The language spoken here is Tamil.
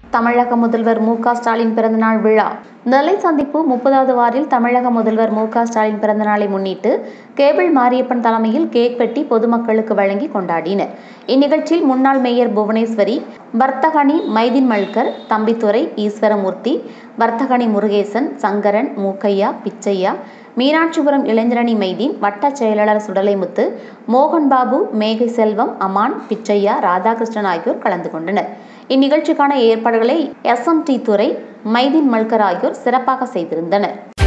தமிழக முதல்வர் மு க ஸ்டாலின் பிறந்தநாள் விழா நெல்லை சந்திப்பு முப்பதாவது வார்டில் தமிழக முதல்வர் மு க ஸ்டாலின் பிறந்தநாளை முன்னிட்டு கேபிள் மாரியப்பன் தலைமையில் கேக் வெட்டி பொதுமக்களுக்கு வழங்கி கொண்டாடினர் இந்நிகழ்ச்சியில் முன்னாள் மேயர் புவனேஸ்வரி வர்த்தகணி மைதின் மல்கர் தம்பித்துறை ஈஸ்வரமூர்த்தி வர்த்தகணி முருகேசன் சங்கரன் மூக்கையா பிச்சையா மீனாட்சிபுரம் இளைஞரணி மைதீன் வட்ட செயலாளர் சுடலைமுத்து மோகன்பாபு மேகை செல்வம் அமான் பிச்சையா ராதாகிருஷ்ணன் ஆகியோர் கலந்து கொண்டனர் இந்நிகழ்ச்சிக்கான ஏற்பாடுகளை எஸ்எம்டி துறை மைதீன் மல்கர் ஆகியோர் சிறப்பாக செய்திருந்தனர்